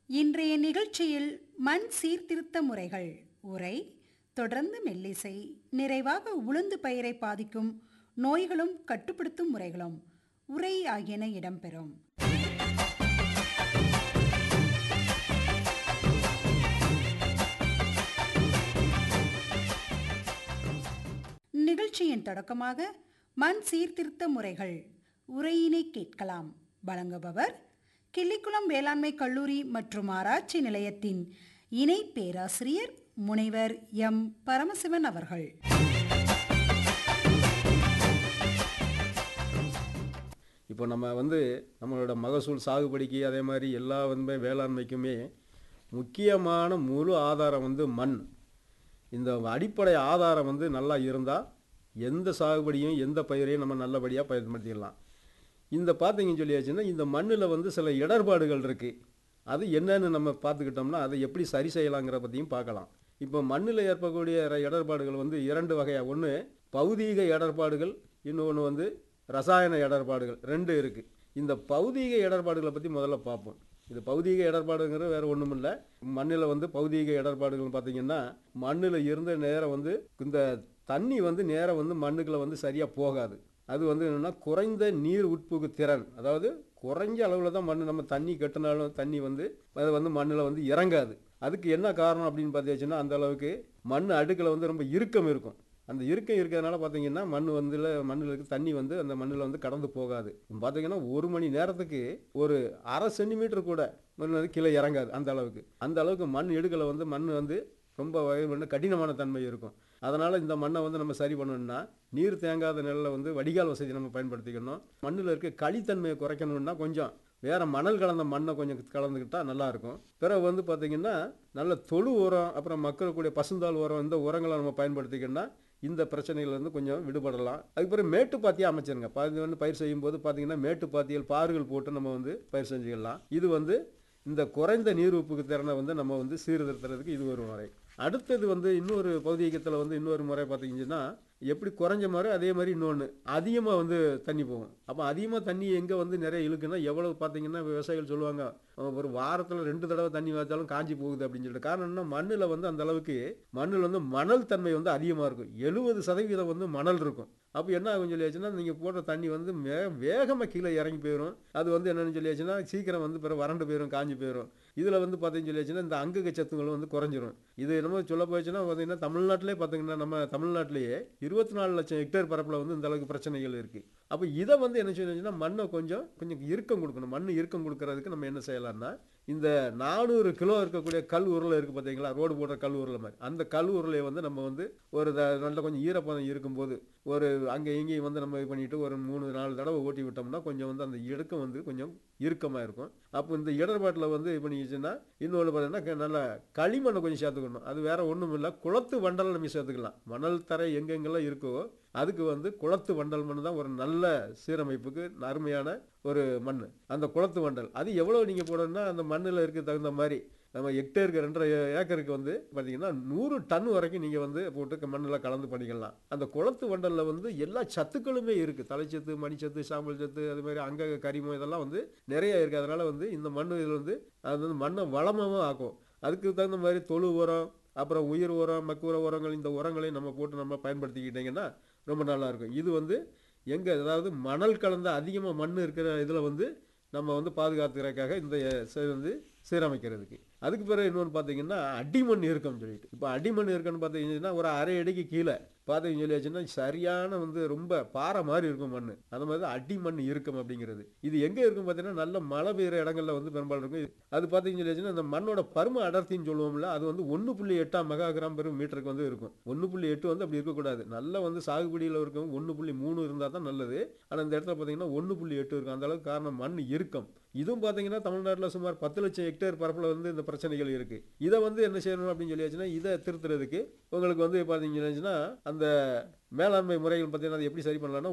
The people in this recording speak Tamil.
இன்றைய நிகழ்ச்சியில் மண் சீர்திருத்த முறைகள் உரை தொடர்ந்து மெல்லிசை நிறைவாக உளுந்து பயிரை பாதிக்கும் நோய்களும் கட்டுப்படுத்தும் முறைகளும் உரை ஆகியன இடம்பெறும் நிகழ்ச்சியின் தொடக்கமாக மண் சீர்திருத்த முறைகள் உரையினை கேட்கலாம் வழங்குபவர் கிள்ளிக்குளம் வேளாண்மை கல்லூரி மற்றும் ஆராய்ச்சி நிலையத்தின் இணை பேராசிரியர் முனைவர் எம் பரமசிவன் அவர்கள் இப்போ நம்ம வந்து நம்மளோட மகசூல் சாகுபடிக்கு அதே மாதிரி எல்லா வந்து வேளாண்மைக்குமே முக்கியமான முழு ஆதாரம் வந்து மண் இந்த அடிப்படை ஆதாரம் வந்து நல்லா இருந்தால் எந்த சாகுபடியும் எந்த பயிரையும் நம்ம நல்லபடியாக பயன்படுத்திடலாம் இந்த பார்த்தீங்கன்னு சொல்லியாச்சுன்னா இந்த மண்ணில் வந்து சில இடர்பாடுகள் இருக்குது அது என்னன்னு நம்ம பார்த்துக்கிட்டோம்னா அதை எப்படி சரி செய்யலாங்கிற பற்றியும் பார்க்கலாம் இப்போ மண்ணில் ஏற்படக்கூடிய ர- இடர்பாடுகள் வந்து இரண்டு வகையாக ஒன்று பௌதீக இடர்பாடுகள் இன்னொன்று வந்து ரசாயன இடர்பாடுகள் ரெண்டு இருக்குது இந்த பௌதீக இடர்பாடுகளை பற்றி முதல்ல பார்ப்போம் இது பௌதீக இடர்பாடுங்கிறது வேறு ஒன்றும் இல்லை மண்ணில் வந்து பௌதீக இடர்பாடுகள் பார்த்தீங்கன்னா மண்ணில் இருந்த நேரம் வந்து இந்த தண்ணி வந்து நேரம் வந்து மண்ணுக்குள்ள வந்து சரியாக போகாது அது வந்து என்னென்னா குறைந்த நீர் உட்புகு திறன் அதாவது குறைஞ்ச அளவில் தான் மண் நம்ம தண்ணி கட்டினாலும் தண்ணி வந்து அது வந்து மண்ணில் வந்து இறங்காது அதுக்கு என்ன காரணம் அப்படின்னு பார்த்தாச்சுன்னா அந்த அளவுக்கு மண் அடுக்கில் வந்து ரொம்ப இறுக்கம் இருக்கும் அந்த இறுக்கம் இருக்கிறதுனால பார்த்தீங்கன்னா மண் வந்து மண்ணில் இருக்க தண்ணி வந்து அந்த மண்ணில் வந்து கடந்து போகாது பார்த்தீங்கன்னா ஒரு மணி நேரத்துக்கு ஒரு அரை சென்டிமீட்டர் கூட மண் வந்து கீழே இறங்காது அந்த அளவுக்கு அந்த அளவுக்கு மண் எடுக்கல வந்து மண் வந்து ரொம்ப வகை- வந்து கடினமான தன்மை இருக்கும் அதனால் இந்த மண்ணை வந்து நம்ம சரி பண்ணணும்னா நீர் தேங்காத நிலையில் வந்து வடிகால் வசதி நம்ம பயன்படுத்திக்கணும் மண்ணில் இருக்க களித்தன்மையை குறைக்கணும்னா கொஞ்சம் வேற மணல் கலந்த மண்ணை கொஞ்சம் கலந்துக்கிட்டா நல்லா இருக்கும் பிறகு வந்து பார்த்தீங்கன்னா நல்ல தொழு உரம் அப்புறம் மக்களுக்குடைய பசுந்தாள் உரம் இந்த உரங்களை நம்ம பயன்படுத்திக்கணும்னா இந்த பிரச்சனைகள் வந்து கொஞ்சம் விடுபடலாம் அதுக்கப்புறம் மேட்டுப்பாத்தியாக அமைச்சிருங்க பாதி வந்து பயிர் செய்யும்போது பார்த்தீங்கன்னா மேட்டுப்பாத்திகள் பாறுகள் போட்டு நம்ம வந்து பயிர் செஞ்சுக்கலாம் இது வந்து இந்த குறைந்த நீர் உப்புக்கு திறனை வந்து நம்ம வந்து சீர்திருத்துறதுக்கு இது ஒரு முறை அடுத்தது வந்து இன்னொரு பௌதீகத்தில் வந்து இன்னொரு முறை பார்த்தீங்கன்னா எப்படி குறைஞ்ச மாதிரி அதே மாதிரி இன்னொன்று அதிகமாக வந்து தண்ணி போகும் அப்போ அதிகமாக தண்ணி எங்கே வந்து நிறைய இழுக்குன்னா எவ்வளவு பார்த்தீங்கன்னா விவசாயிகள் சொல்லுவாங்க அஹ் ஒரு வாரத்தில் ரெண்டு தடவை தண்ணி வச்சாலும் காஞ்சி போகுது அப்படின்னு சொல்லிட்டு காரணம் என்ன மண்ணில் வந்து அந்த அளவுக்கு மண்ணில் வந்து மணல் தன்மை வந்து அதிகமாக இருக்கும் எழுபது சதவீதம் வந்து மணல் இருக்கும் அப்போ என்ன ஆகும் சொல்லியாச்சுன்னா நீங்கள் போடுற தண்ணி வந்து வே வேகமாக கீழே இறங்கி போயிடும் அது வந்து என்னன்னு சொல்லியாச்சுன்னா சீக்கிரம் வந்து பிறகு வறண்டு போயிடும் காஞ்சி போயிடும் இதில் வந்து பார்த்தீங்கன்னு சொல்லியாச்சுன்னா இந்த அங்கக சத்துங்களும் வந்து குறைஞ்சிரும் இது என்னமோ சொல்ல போச்சுன்னா பார்த்தீங்கன்னா தமிழ்நாட்டிலே பார்த்தீங்கன்னா நம்ம தமிழ்நாட்டிலேயே இருபத்தி நாலு லட்சம் ஹெக்டேர் பரப்பில் வந்து இந்த அளவுக்கு பிரச்சனைகள் இருக்குது அப்போ இதை வந்து என்ன சொல்லிச்சுன்னா மண்ணை கொஞ்சம் கொஞ்சம் இறுக்கம் கொடுக்கணும் மண் இறுக்கம் கொடுக்கறதுக்கு நம்ம என்ன செய்யலாம்னா இந்த நானூறு கிலோ இருக்கக்கூடிய கல் உருளை இருக்குது பார்த்தீங்களா ரோடு போடுற கல் உருளை மாதிரி அந்த கல் உருளையை வந்து நம்ம வந்து ஒரு த- நல்ல கொஞ்சம் ஈரப்பதம் இருக்கும்போது ஒரு அங்கே இங்கேயும் வந்து நம்ம இது பண்ணிட்டு ஒரு மூணு நாலு தடவை ஓட்டி விட்டோம்னா கொஞ்சம் வந்து அந்த இடுக்கம் வந்து கொஞ்சம் இறுக்கமாக இருக்கும் அப்போ இந்த இடர்பாட்டில் வந்து இது பண்ணிச்சுன்னா இன்னொன்று பார்த்தீங்கன்னா நல்ல களிமண்ணை கொஞ்சம் சேர்த்துக்கணும் அது வேற ஒன்றும் இல்லை குளத்து வண்டல் நம்ம சேர்த்துக்கலாம் மணல் தரை எங்கெங்கெல்லாம் இருக்கோ அதுக்கு வந்து குளத்து வண்டல் மண் தான் ஒரு நல்ல சீரமைப்புக்கு அருமையான ஒரு மண் அந்த குளத்து வண்டல் அது எவ்வளோ நீங்கள் போடணும்னா அந்த மண்ணில் இருக்க தகுந்த மாதிரி நம்ம ஹெக்டேருக்கு ரெண்டரை ஏக்கருக்கு வந்து பார்த்தீங்கன்னா நூறு டன் வரைக்கும் நீங்கள் வந்து போட்டு மண்ணில் கலந்து பண்ணிக்கலாம் அந்த குளத்து வண்டலில் வந்து எல்லா சத்துக்களுமே இருக்குது தலைச்சத்து மணிச்சத்து சாம்பல் சத்து அது மாதிரி அங்க கரிமம் இதெல்லாம் வந்து நிறைய இருக்குது அதனால் வந்து இந்த மண் இதில் வந்து அது வந்து மண்ணை வளமாகவும் ஆக்கும் அதுக்கு தகுந்த மாதிரி தொழு உரம் அப்புறம் உயிர் உரம் மக்குற உரங்கள் இந்த உரங்களையும் நம்ம போட்டு நம்ம பயன்படுத்திக்கிட்டிங்கன்னா ரொம்ப நல்லா இருக்கும் இது வந்து எங்கே அதாவது மணல் கலந்த அதிகமாக மண் இருக்கிற இதில் வந்து நம்ம வந்து பாதுகாத்துக்கிறதுக்காக இந்த செ- வந்து சீரமைக்கிறதுக்கு அதுக்கு பிறகு இன்னொன்று பார்த்தீங்கன்னா அடிமண் இருக்கும்னு சொல்லிட்டு இப்போ அடிமண் இருக்குன்னு பார்த்தீங்கன்னா ஒரு அரை அடிக்கு கீழே பார்த்தீங்கன்னு சொல்லியாச்சுன்னா சரியான வந்து ரொம்ப பாறை மாதிரி இருக்கும் மண் அந்த மாதிரி தான் அடிமண் இருக்கும் அப்படிங்கிறது இது எங்கே இருக்கும் பார்த்தீங்கன்னா நல்ல மழை பெய்யுற இடங்கள்ல வந்து பெரும்பாலும் இருக்கும் அது பார்த்தீங்கன்னு சொல்லியாச்சுன்னா அந்த மண்ணோட பரும அடர்த்தின்னு சொல்லுவோம்ல அது வந்து ஒன்று புள்ளி எட்டாம் மெகா கிராம் பெரும் மீட்டருக்கு வந்து இருக்கும் ஒன்று புள்ளி எட்டு வந்து அப்படி இருக்கக்கூடாது நல்ல வந்து சாகுபடியில் இருக்கும் ஒன்று புள்ளி மூணு இருந்தால் தான் நல்லது ஆனால் இந்த இடத்துல பார்த்தீங்கன்னா ஒன்று புள்ளி எட்டு இருக்கும் அந்த அளவுக்கு காரணம் மண் இறுக்கம் இதுவும் பார்த்தீங்கன்னா தமிழ்நாட்டில் சுமார் பத்து லட்சம் ஹெக்டேர் பரப்பில் வந்து இந்த பிரச்சனைகள் இருக்குது இதை வந்து என்ன செய்யணும் அப்படின்னு சொல்லியாச்சுன்னா இதை திருத்துறதுக்கு உங்களுக்கு வந்து பார்த்தீங்கன்னா அந்த மேலாண்மை முறைகள் பார்த்தீங்கன்னா அதை எப்படி சரி பண்ணலாம்னா